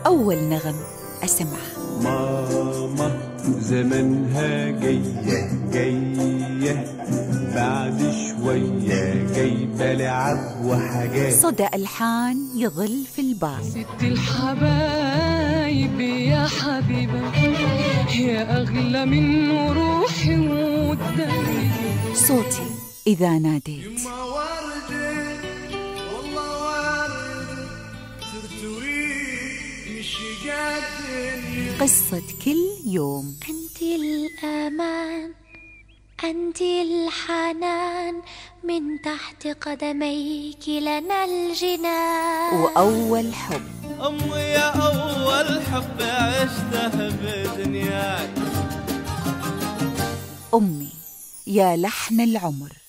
أول نغم أسمعها ماما زمنها جاية جاية بعد شوية جايبة لعب وحاجات صدى ألحان يظل في البال ست الحبايب يا حبيبة يا أغلى من روحي ودمي صوتي إذا ناديت ما وردة والله وردة ترتوي مش قادر قصة كل يوم أنت الأمان أنت الحنان من تحت قدميك لنا الجنان وأول حب أمي يا أول حب عشته بدنياي أمي يا لحن العمر